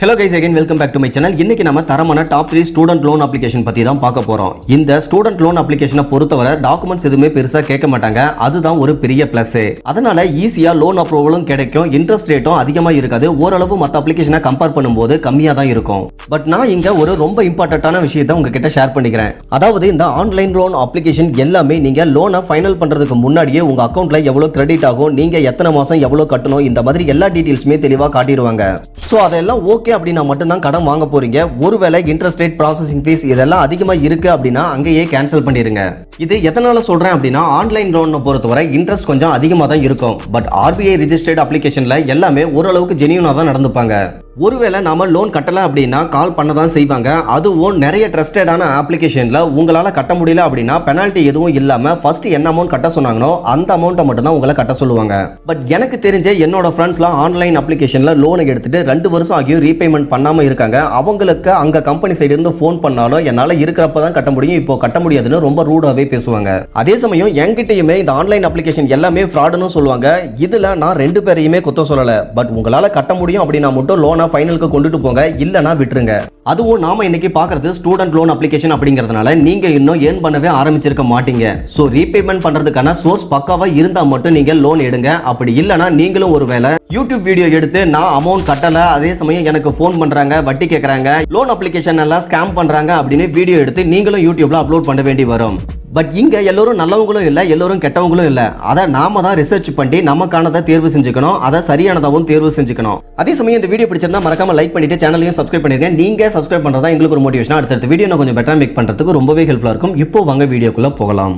hello guys again welcome back to my channel இன்னைக்கு நம்ம தரமான top three student loan application பத்தி தான் பார்க்க போறோம் இந்த ஸ்டூடெண்ட் லோன் அப்ளிகேஷனை பொறுத்தவரை டாக்குமெண்ட்ஸ் எதுவுமே பெருசா கேட்க மாட்டாங்க அதுதான் ஒரு பெரிய பிளஸ் அதனால ஈஸியா லோன் அப்ரூவலும் கிடைக்கும் இன்ட்ரெஸ்ட் ரேட்டும் அதிகமா இருக்காது ஓரளவு மற்ற அப்ளிகேஷனை கம்பேர் பண்ணும்போது கம்மியா தான் இருக்கும் பட் நான் இங்க ஒரு ரொம்ப இம்பார்ட்டன்டான விஷயத்தை உங்ககிட்ட ஷேர் பண்ணிக்கிறேன் அதாவது இந்த ஆன்லைன் லோன் அப்ளிகேஷன் எல்லாமே நீங்க லோனை ஃபைனல் பண்றதுக்கு முன்னாடியே உங்க அக்கௌண்ட்ல எவ்வளவு கிரெடிட் ஆகும் நீங்க எத்தனை மாசம் எவ்வளவு கட்டணும் இந்த மாதிரி எல்லா டீடைல்ஸுமே தெளிவா காட்டிடுவாங்க ஸோ அதெல்லாம் ஓகே அப்படின்னா மட்டும்தான் கடன் வாங்க போறீங்க ஒருவேளை இன்ட்ரெஸ்ட் ரேட் ப்ராசஸிங் ஃபீஸ் இதெல்லாம் அதிகமா இருக்கு அப்படின்னா அங்கேயே கேன்சல் பண்ணிருங்க இது எதனால சொல்றேன் அப்படின்னா ஆன்லைன் லோனை பொறுத்தவரை இன்ட்ரெஸ்ட் கொஞ்சம் அதிகமாக தான் இருக்கும் பட் ஆர்பிஐ ரிஜிஸ்டர்ட் அப்ளிகேஷன்ல எல்லாமே ஓரளவுக்கு ஜெனியூனாக தான் நடந்துப்பாங்க ஒருவேளை நாம லோன் கட்டல அப்படின்னா கால் பண்ண தான் செய்வாங்க அதுவும் நிறைய ட்ரஸ்டடான அப்ளிகேஷன்ல உங்களால கட்ட முடியல அப்படின்னா பெனால்ட்டி எதுவும் இல்லாம ஃபர்ஸ்ட் என்ன அமௌண்ட் கட்ட சொன்னாங்களோ அந்த அமௌண்ட்டை மட்டும் தான் உங்களை கட்ட சொல்லுவாங்க பட் எனக்கு தெரிஞ்ச என்னோட ஃப்ரெண்ட்ஸ்லாம் ஆன்லைன் அப்ளிகேஷன்ல லோனை எடுத்துட்டு ரெண்டு வருஷம் ஆகியும் ரீபேமெண்ட் பண்ணாம இருக்காங்க அவங்களுக்கு அங்க கம்பெனி சைடு இருந்து ஃபோன் பண்ணாலும் என்னால இருக்கிறப்ப தான் கட்ட முடியும் இப்போ கட்ட முடியாதுன்னு ரொம்ப ரூடாவே பேசுவாங்க அதே சமயம் என்கிட்டயுமே இந்த ஆன்லைன் அப்ளிகேஷன் எல்லாமே ஃப்ராடுன்னு சொல்லுவாங்க இதுல நான் ரெண்டு பேரையுமே குத்தம் சொல்லல பட் உங்களால கட்ட முடியும் அப்படின்னா மட்டும் லோனை ஃபைனலுக்கு கொண்டுட்டு போங்க இல்லனா விட்டுருங்க அதுவும் நாம இன்னைக்கு பார்க்கறது ஸ்டூடெண்ட் லோன் அப்ளிகேஷன் அப்படிங்கிறதுனால நீங்க இன்னும் ஏர்ன் பண்ணவே ஆரம்பிச்சிருக்க மாட்டீங்க ஸோ ரீபேமெண்ட் பண்றதுக்கான சோர்ஸ் பக்காவா இருந்தா மட்டும் நீங்க லோன் எடுங்க அப்படி இல்லனா நீங்களும் ஒருவேளை யூடியூப் வீடியோ எடுத்து நான் அமௌண்ட் கட்டல அதே சமயம் எனக்கு ஃபோன் பண்றாங்க வட்டி கேட்கறாங்க லோன் அப்ளிகேஷன் எல்லாம் ஸ்கேம் பண்றாங்க அப்படின்னு வீடியோ எடுத்து நீங்களும் யூடியூப்ல அப்லோட் பண்ண வேண்டி வரும் பட் இங்க எல்லோரும் நல்லவங்களும் இல்ல எல்லோரும் கெட்டவங்களும் இல்ல அதை நாம தான் ரிசர்ச் பண்ணி நமக்கானதை தேர்வு செஞ்சுக்கணும் அதை சரியானதாகவும் தேர்வு செஞ்சுக்கணும் அதே சமயம் இந்த வீடியோ பிடிச்சிருந்தா மறக்காம லைக் பண்ணிட்டு சேனலையும் சப்ஸ்கிரைப் பண்ணிருங்க நீங்க சப்ஸ்கிரைப் பண்றதா எங்களுக்கு ஒரு மோட்டிவேஷன் அடுத்தடுத்த வீடியோ நான் கொஞ்சம் பெட்டரா மேக் பண்றதுக்கு ரொம்பவே ஹெல்ப்ஃபுல்லா இருக்கும் இப்போ வாங்க வீடியோக்குள்ள போகலாம்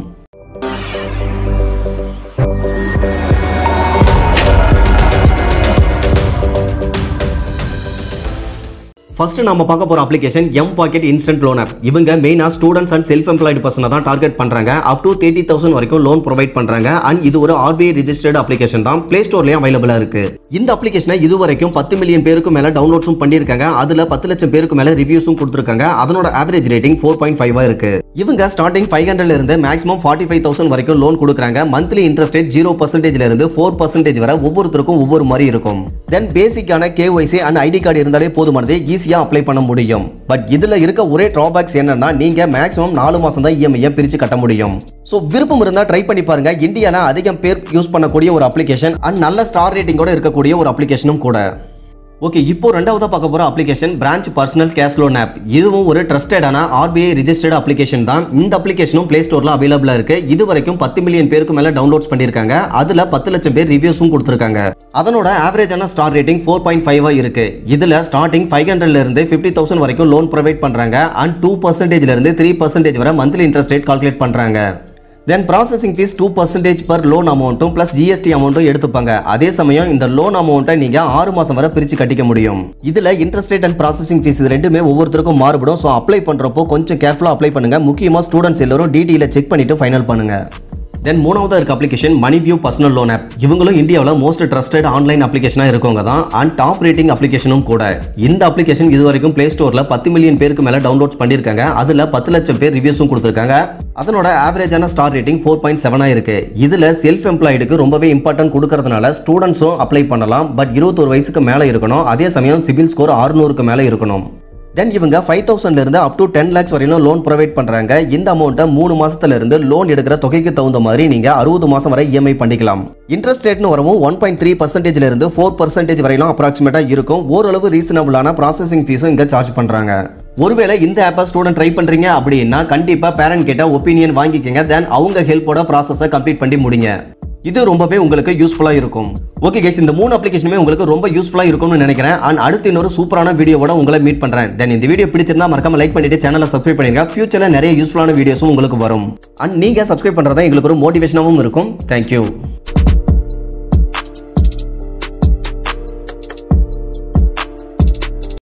ஃபர்ஸ்ட் நம்ம பார்க்க போற application M pocket instant loan app இவங்க மெயினா ஸ்டூடெண்ட்ஸ் அண்ட் செல்ஃப் எம்ப்ளாய்டு பர்சனை தான் டார்கெட் பண்றாங்க அப் டு தேர்ட்டி தௌசண்ட் வரைக்கும் லோன் ப்ரொவைட் பண்றாங்க அண்ட் இது ஒரு ஆர்பிஐ ரிஜிஸ்டர்ட் அப்ளிகேஷன் தான் பிளே ஸ்டோர்லயும் அவைலபிளா இருக்கு இந்த அப்ளிகேஷனை இது வரைக்கும் பத்து மில்லியன் பேருக்கு மேல டவுன்லோட்ஸும் பண்ணியிருக்காங்க அதுல பத்து லட்சம் பேருக்கு மேல ரிவ்யூஸும் கொடுத்துருக்காங்க அதனோட ஆவரேஜ் ரேட்டிங் ஃபோர் பாயிண்ட் ஃபைவா இருக்கு இவங்க ஸ்டார்டிங் ஃபைவ் ஹண்ட்ரட்ல இருந்து மேக்ஸிமம் ஃபார்ட்டி ஃபைவ் தௌசண்ட் வரைக்கும் லோன் கொடுக்குறாங்க மந்த்லி இன்ட்ரெஸ்ட் ரேட் ஜீரோ பர்சன்டேஜ்ல இருந்து ஃபோர் பர்சன்டேஜ் வரை ஒவ்வொருத்தருக்கும் ஒவ்வொரு மாதிரி இருக்கும் தென் பேசிக்கான கேஒய்சி அண்ட் ஐடி கார்டு இருந்தாலே போதுமானது ஈஸியா அப்ளை பண்ண முடியும் பட் இதுல இருக்க ஒரே டிராபேக்ஸ் என்னன்னா நீங்க மேக்ஸிமம் நாலு மாசம் தான் இஎம்ஐ பிரிச்சு கட்ட முடியும் ஸோ விருப்பம் இருந்தா ட்ரை பண்ணி பாருங்க இந்தியால அதிகம் பேர் யூஸ் பண்ணக்கூடிய ஒரு அப்ளிகேஷன் அண்ட் நல்ல ஸ்டார் ரேட்டிங்கோட இருக்கக்கூடிய ஒரு அப்ளிகேஷனும் கூட ஓகே இப்போ ரெண்டாவதா பார்க்க போற application Branch personal cash loan app இதுவும் ஒரு ட்ரஸ்டடான ஆர்பிஐ ரிஜிஸ்டர்ட் அப்ளிகேஷன் தான் இந்த அப்ளிகேஷனும் பிளே ஸ்டோர்ல அவைலபிளா இருக்கு இது வரைக்கும் பத்து மில்லியன் பேருக்கு மேல டவுன்லோட்ஸ் பண்ணிருக்காங்க அதுல பத்து லட்சம் பேர் ரிவ்யூஸும் கொடுத்துருக்காங்க அதனோட ஆவரேஜான ஸ்டார் ரேட்டிங் ஃபோர் பாயிண்ட் ஃபைவா இருக்கு இதுல ஸ்டார்டிங் ஃபைவ் ஹண்ட்ரட்ல இருந்து ஃபிஃப்டி தௌசண்ட் வரைக்கும் லோன் ப்ரொவைட் பண்றாங்க அண்ட் டூ பர்சன்டேஜ்ல இருந்து த்ரீ பர்சன்டேஜ் வரை மந்த்லி இன்ட்ரெஸ்ட் ரேட் கால்குலேட் பண்றாங்க then processing fees two percentage per loan அமௌண்ட்டும் ப்ளஸ் ஜிஎஸ்டி அமௌண்ட்டும் எடுத்துப்பாங்க அதே சமயம் இந்த லோன் அமௌண்ட்டை நீங்க ஆறு மாசம் வரை பிரிச்சு கட்டிக்க முடியும் இதுல interest rate and processing fees இது ரெண்டுமே ஒவ்வொருத்தருக்கும் மாறுபடும் ஸோ அப்ளை பண்றப்போ கொஞ்சம் கேர்ஃபுல்லா அப்ளை பண்ணுங்க முக்கியமா ஸ்டூடெண்ட்ஸ் எல்லாரும் டிடியில செக் பண்ணிட்டு ஃபைனல் பண்ணுங்க தென் மூணாவது இருக்க application Money View personal loan app இவங்களும் இந்தியாவில் மோஸ்ட் ட்ரஸ்டட் ஆன்லைன் அப்ளிகேஷனாக இருக்கவங்க தான் அண்ட் டாப் ரேட்டிங் அப்ளிகேஷனும் கூட இந்த அப்ளிகேஷன் இது வரைக்கும் பிளே ஸ்டோரில் பத்து மில்லியன் பேருக்கு மேலே டவுன்லோட்ஸ் பண்ணியிருக்காங்க அதில் பத்து லட்சம் பேர் ரிவ்யூஸும் கொடுத்துருக்காங்க அதனோட ஆவரேஜான ஸ்டார் ரேட்டிங் ஃபோர் பாயிண்ட் செவனாக இருக்கு இதில் செல்ஃப் எம்ப்ளாய்டுக்கு ரொம்பவே இம்பார்ட்டன்ட் கொடுக்கறதுனால ஸ்டூடெண்ட்ஸும் அப்ளை பண்ணலாம் பட் இருபத்தொரு வயசுக்கு மேலே இருக்கணும் அதே சமயம் சிபில் ஸ்கோர் அறுநூறுக்கு மேலே இருக்கணும் தென் இவங்க ஃபைவ் தௌசண்ட்ல இருந்து அப் டு டென் லேக்ஸ் வரையிலும் லோன் ப்ரொவைட் பண்றாங்க இந்த அமௌண்ட்டை மூணு மாசத்துல இருந்து லோன் எடுக்கிற தொகைக்கு தகுந்த மாதிரி நீங்க அறுபது மாசம் வரை இஎம்ஐ பண்ணிக்கலாம் இன்ட்ரெஸ்ட் ரேட்னு வரவும் ஒன் பாயிண்ட் த்ரீ பர்சன்டேஜ்ல இருந்து ஃபோர் பர்சன்டேஜ் வரையிலும் அப்ராக்சிமேட்டா இருக்கும் ஓரளவு ரீசனபிளான ப்ராசஸிங் ஃபீஸும் இங்க சார்ஜ் பண்றாங்க ஒருவேளை இந்த ஆப்பை ஸ்டூடெண்ட் ட்ரை பண்றீங்க அப்படின்னா கண்டிப்பா பேரண்ட் கிட்ட ஒப்பீனியன் வாங்கிக்கங்க தென் அவங்க ஹெல்ப்போட ப்ராசஸை கம்ப்ளீட் பண்ணி முடிங்க இது ரொம்பவே உங்களுக்கு யூஸ்ஃபுல்லாக இருக்கும் ஓகே கேஸ் இந்த மூணு அப்ளிகேஷனுமே உங்களுக்கு ரொம்ப யூஸ்ஃபுல்லாக இருக்கும்னு நினைக்கிறேன் அண்ட் அடுத்து இன்னொரு சூப்பரான வீடியோவோட உங்களை மீட் பண்ணுறேன் தென் இந்த வீடியோ பிடிச்சிருந்தா மறக்காம லைக் பண்ணிட்டு சேனலை சப்ஸ்கிரைப் பண்ணிருங்க ஃபியூச்சரில் நிறைய யூஸ்ஃபுல்லான வீடியோஸும் உங்களுக்கு வரும் அண்ட் நீங்கள் சப்ஸ்கிரைப் பண்ணுறதா எங்களுக்கு ஒரு மோட்டிவேஷனாகவும் இருக்கும் தேங்க்யூ